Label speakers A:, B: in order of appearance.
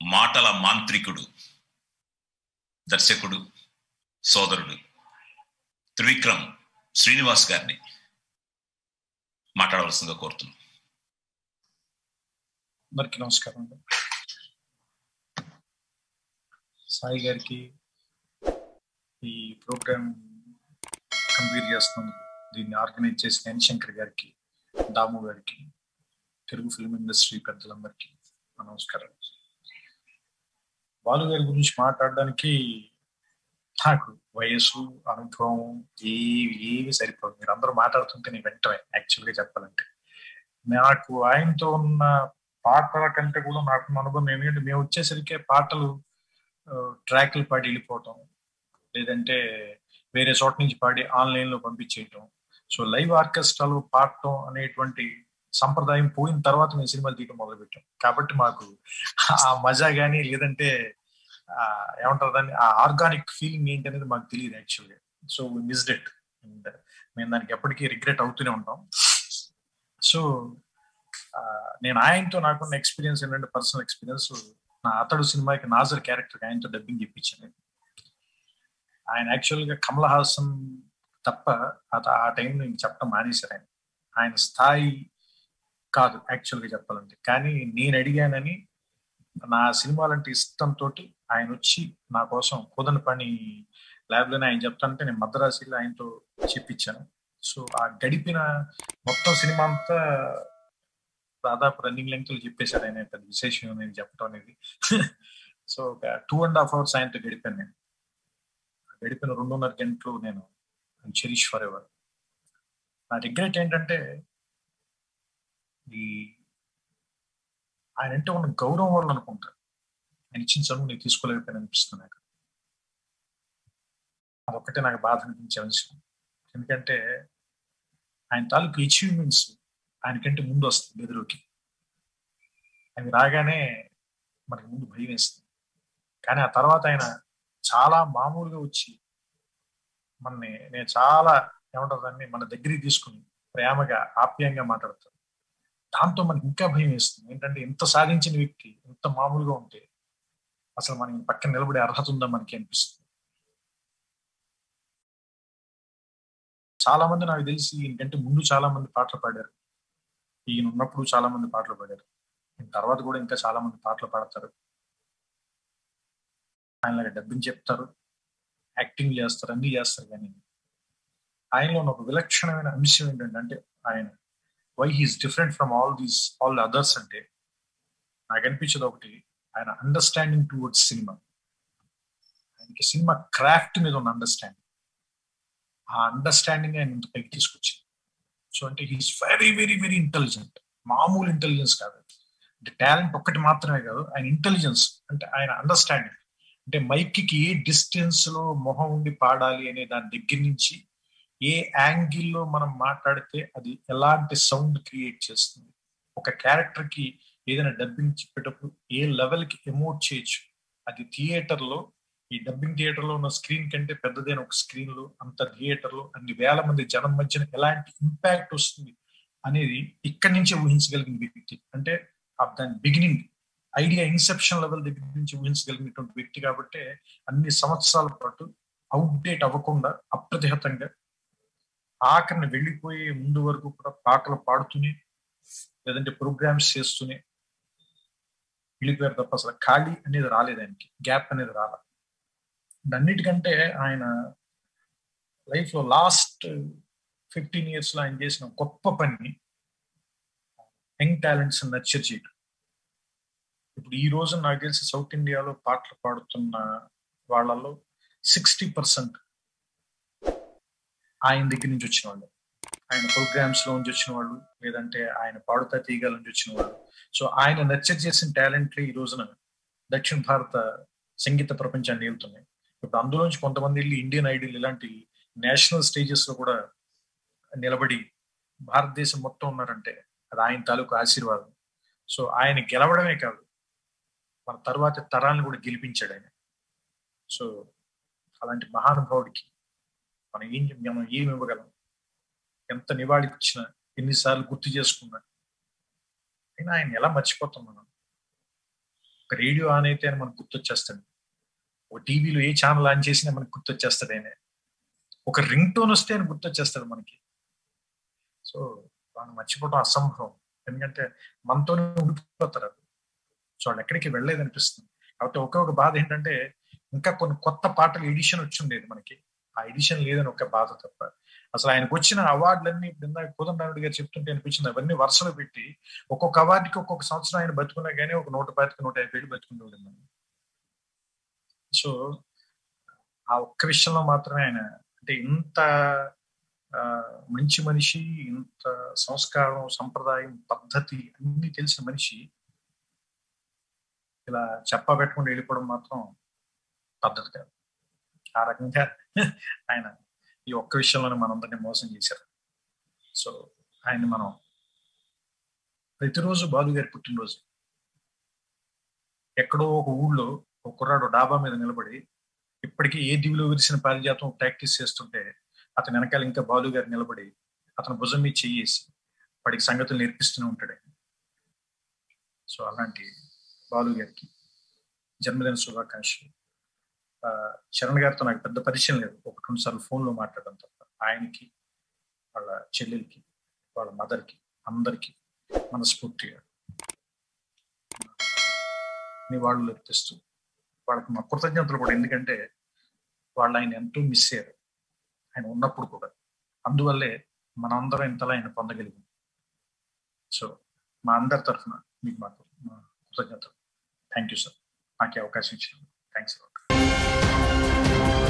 A: మాటల మాంత్రికుడు దర్శకుడు సోదరుడు త్రివిక్రమ్ శ్రీనివాస్ గారిని మాట్లాడవలసిందిగా కోరుతున్నాం
B: అందరికి నమస్కారం అండి సాయి గారికి ఈ ప్రోగ్రామ్ కంప్లీట్ చేస్తున్నందుకు దీన్ని ఆర్గనైజ్ చేసిన ఎన్ శంకర్ గారికి దాము గారికి తెలుగు ఫిల్మ్ ఇండస్ట్రీ పెద్దలందరికీ నా నమస్కారం బాలు గారి గురించి మాట్లాడడానికి నాకు వయసు అనుభవం ఏవి ఏవి సరిపోదు మీరు అందరూ మాట్లాడుతుంటే నేను వెంటనే యాక్చువల్గా చెప్పాలంటే నాకు ఆయనతో ఉన్న పాటల కంటే కూడా నాకు అనుభవం ఎందుకంటే మేము వచ్చేసరికి పాటలు ట్రాక్లు పాడి వెళ్ళిపోవటం లేదంటే వేరే చోట నుంచి పాడి ఆన్లైన్ లో పంపించేయటం సో లైవ్ ఆర్కెస్ట్రాలో పాడటం అనేటువంటి సంప్రదాయం పోయిన తర్వాత మేము సినిమాలు తీయడం మొదలుపెట్టాం కాబట్టి మాకు ఆ మజా కానీ లేదంటే ఏమంటారు దాన్ని ఆ ఆర్గానిక్ ఫీలింగ్ ఏంటి అనేది మాకు తెలియదు యాక్చువల్గా సో మిస్డ్ ఇట్ అండ్ మేము దానికి ఎప్పటికీ రిగ్రెట్ అవుతూనే ఉంటాం సో నేను ఆయనతో నాకున్న ఎక్స్పీరియన్స్ ఏంటంటే పర్సనల్ ఎక్స్పీరియన్స్ నా అతడు సినిమాకి నాజర్ క్యారెక్టర్ ఆయనతో డబ్బింగ్ చెప్పించాను ఆయన యాక్చువల్గా కమల్ హాసన్ తప్ప ఆ టైం నేను చెప్పడం మానేశారు ఆయన ఆయన స్థాయి కాదు యాక్చువల్గా చెప్పాలంటే కానీ నేను అడిగానని నా సినిమాలంటే ఇష్టంతో ఆయన వచ్చి నా కోసం కుదన పని ల్యాబ్లోనే ఆయన చెప్తానంటే నేను మద్రాసిలో ఆయనతో చెప్పించాను సో ఆ గడిపిన మొత్తం సినిమా అంతా దాదాపు రన్నింగ్ లెంగ్త్ చెప్పేశాడు ఆయన పెద్ద విశేషం నేను చెప్పడం అనేది సో ఒక టూ అండ్ హాఫ్ అవర్స్ ఆయనతో గడిపాను నేను గడిపిన రెండున్నర గంటలు నేను చెరిష్ ఫర్ ఎవర్ నా రిగ్రెట్ ఏంటంటే ఈ ఆయన అంటే ఉన్న గౌరవం వల్ల అనుకుంటా ఆయన ఇచ్చిన చదువు నేను తీసుకోలేకపోయాను అనిపిస్తుంది నాకు అదొక్కటే నాకు బాధ అనిపించే అంశం ఎందుకంటే ఆయన తాలూకు అచీవ్మెంట్స్ ఆయనకంటే ముందు వస్తుంది ఎదురుకి అవి రాగానే మనకి ముందు భయం వేస్తుంది కానీ ఆ తర్వాత ఆయన చాలా మామూలుగా వచ్చి మనని నేను చాలా ఏమంటారు దాన్ని మన దగ్గరికి తీసుకుని ప్రేమగా ఆప్యాయంగా మాట్లాడతారు దాంతో మనకి ఇంకా భయం వేస్తుంది ఏంటంటే ఎంత సాధించిన వ్యక్తి ఎంత మామూలుగా ఉంటే అసలు మనకి పక్కన నిలబడే అర్హత ఉందా మనకి అనిపిస్తుంది చాలా మంది నాకు తెలిసి ఈయనకంటే ముందు చాలా మంది పాటలు పాడారు ఈయన ఉన్నప్పుడు చాలా మంది పాటలు పాడారు తర్వాత కూడా ఇంకా చాలా మంది పాటలు పాడతారు ఆయనలాగా డబ్బింగ్ చెప్తారు యాక్టింగ్ చేస్తారు అన్ని చేస్తారు కానీ ఆయనలో ఉన్న ఒక విలక్షణమైన అంశం ఏంటంటే అంటే ఆయన why he's different from all these all others అంటే నాకు అనిపించేది ఒకటి ఆయన అండర్స్టాండింగ్ టువర్డ్స్ సినిమా ఆయనకి సినిమా క్రాఫ్ట్ మీద ఉన్న అండర్స్టాండింగ్ ఆ అండర్స్టాండింగ్ ఆయన ఇంత పైకి తీసుకొచ్చింది సో అంటే he's very very very intelligent మామూలు ఇంటెలిజెన్స్ కాదు అంటే టాలెంట్ ఒక్కటి మాత్రమే కాదు ఆయన ఇంటెలిజెన్స్ అంటే ఆయన అండర్స్టాండింగ్ అంటే మైక్కి ఏ డిస్టెన్స్ లో మొహం ఉండి పాడాలి అనే దాని దగ్గర నుంచి ఏ యాంగిల్లో మనం మాట్లాడితే అది ఎలాంటి సౌండ్ క్రియేట్ చేస్తుంది ఒక క్యారెక్టర్ కి ఏదైనా డబ్బింగ్ చెప్పేటప్పుడు ఏ లెవెల్ కి ఎమోట్ చేయొచ్చు అది థియేటర్ లో ఈ డబ్బింగ్ థియేటర్ లో ఉన్న స్క్రీన్ కంటే పెద్దదైన ఒక స్క్రీన్ లో అంత థియేటర్ లో అన్ని వేల మంది జనం మధ్యన ఎలాంటి ఇంపాక్ట్ వస్తుంది అనేది ఇక్కడి నుంచే ఊహించగలిగిన వ్యక్తి అంటే దాని బిగినింగ్ ఐడియా ఇన్సెప్షన్ లెవెల్ దగ్గర నుంచి ఊహించగలిగినటువంటి వ్యక్తి కాబట్టి అన్ని సంవత్సరాల పాటు అవుట్డేట్ అవ్వకుండా అప్రతిహతంగా ఆఖరిని వెళ్ళిపోయే ముందు వరకు కూడా పాటలు పాడుతూనే లేదంటే ప్రోగ్రామ్స్ చేస్తూనే వెళ్ళిపోయారు తప్ప అసలు ఖాళీ అనేది రాలేదు ఆయనకి గ్యాప్ అనేది రాల అన్నిటికంటే ఆయన లైఫ్ లో లాస్ట్ ఫిఫ్టీన్ ఇయర్స్ లో ఆయన చేసిన గొప్ప పని యంగ్ టాలెంట్స్ నర్చర్ చేయడం ఇప్పుడు ఈ రోజు నాకు తెలిసి సౌత్ ఇండియాలో పాటలు పాడుతున్న వాళ్ళలో సిక్స్టీ పర్సెంట్ ఆయన దగ్గర నుంచి వచ్చిన వాళ్ళు ఆయన ప్రోగ్రామ్స్ లో నుంచి వచ్చిన వాళ్ళు లేదంటే ఆయన పాడుతా తీగల నుంచి వచ్చిన వాళ్ళు సో ఆయన నర్చర్ చేసిన టాలెంట్లు ఈ రోజున దక్షిణ భారత సంగీత ప్రపంచాన్ని వెళ్తున్నాయి ఇప్పుడు అందులోంచి కొంతమంది వెళ్ళి ఇండియన్ ఐడల్ ఇలాంటి నేషనల్ స్టేజెస్ లో కూడా నిలబడి భారతదేశం మొత్తం ఉన్నారంటే అది ఆయన తాలూకు ఆశీర్వాదం సో ఆయన గెలవడమే కాదు మన తర్వాత తరాలను కూడా గెలిపించాడు ఆయన సో అలాంటి మహానుభావుడికి మనం ఏం మనం ఏమి ఇవ్వగలం ఎంత నివాళి ఇచ్చినా ఎన్నిసార్లు గుర్తు చేసుకున్నా అయినా ఆయన ఎలా మర్చిపోతాం మనం ఒక రేడియో ఆన్ అయితే అని మనకు గుర్తొచ్చేస్తాడు ఒక టీవీలో ఏ ఛానల్ ఆన్ చేసినా మనకు గుర్తొచ్చేస్తాడు ఆయన ఒక రింగ్ టోన్ వస్తే ఆయన గుర్తొచ్చేస్తాడు మనకి సో వాళ్ళు మర్చిపోవడం అసంభవం ఎందుకంటే మనతోనే ఉండిపోతారు సో వాళ్ళు ఎక్కడికి వెళ్ళలేదు అనిపిస్తుంది కాబట్టి ఒకే ఒక బాధ ఏంటంటే ఇంకా కొన్ని కొత్త పాటలు ఎడిషన్ వచ్చి ఉండేది మనకి ఆ ఎడిషన్ లేదని ఒక బాధ తప్ప అసలు ఆయనకు వచ్చిన అవార్డులన్నీ ఇప్పుడు ఇందాక కోదండరాముడు గారు చెప్తుంటే అనిపించింది అవన్నీ వరుసలో పెట్టి ఒక్కొక్క అవార్డుకి ఒక్కొక్క సంవత్సరం ఆయన బతుకున్నా కానీ ఒక నూట పాతిక నూట యాభై ఏళ్ళు బతుకుండేవాడు మనం సో ఆ ఒక్క విషయంలో మాత్రమే ఆయన అంటే ఇంత మంచి మనిషి ఇంత సంస్కారం సంప్రదాయం పద్ధతి అన్ని తెలిసిన మనిషి ఇలా చెప్ప పెట్టుకుని వెళ్ళిపోవడం మాత్రం పద్ధతి కాదు ఆ రకంగా ఆయన ఈ ఒక్క విషయంలోనే మనందరినీ మోసం చేశారు సో ఆయన మనం ప్రతిరోజు బాలు గారి పుట్టినరోజు ఎక్కడో ఒక ఊళ్ళో ఒక కుర్రాడు డాబా మీద నిలబడి ఇప్పటికీ ఏ దివిలో విరిసిన పారిజాతం ప్రాక్టీస్ చేస్తుంటే అతని వెనకాల ఇంకా బాలు గారు నిలబడి అతను భుజం మీద చెయ్యేసి వాడికి సంగతులు నేర్పిస్తూనే ఉంటాడు సో అలాంటి బాలు గారికి జన్మదిన శుభాకాంక్షలు చరణ్ గారితో నాకు పెద్ద పరిచయం లేదు ఒకటి రెండు సార్లు ఫోన్లో మాట్లాడడం తప్ప ఆయనకి వాళ్ళ చెల్లెలకి వాళ్ళ మదర్కి అందరికీ మనస్ఫూర్తిగా నివాళులు అర్పిస్తూ వాళ్ళకి మా కృతజ్ఞతలు కూడా ఎందుకంటే వాళ్ళు ఆయన ఎంతో మిస్ అయ్యారు ఆయన ఉన్నప్పుడు కూడా అందువల్లే మనందరం ఇంతలా ఆయన పొందగలిగాం సో మా అందరి తరఫున మీకు మాకు మా కృతజ్ఞతలు థ్యాంక్ యూ సార్ నాకు అవకాశం ఇచ్చిన థ్యాంక్స్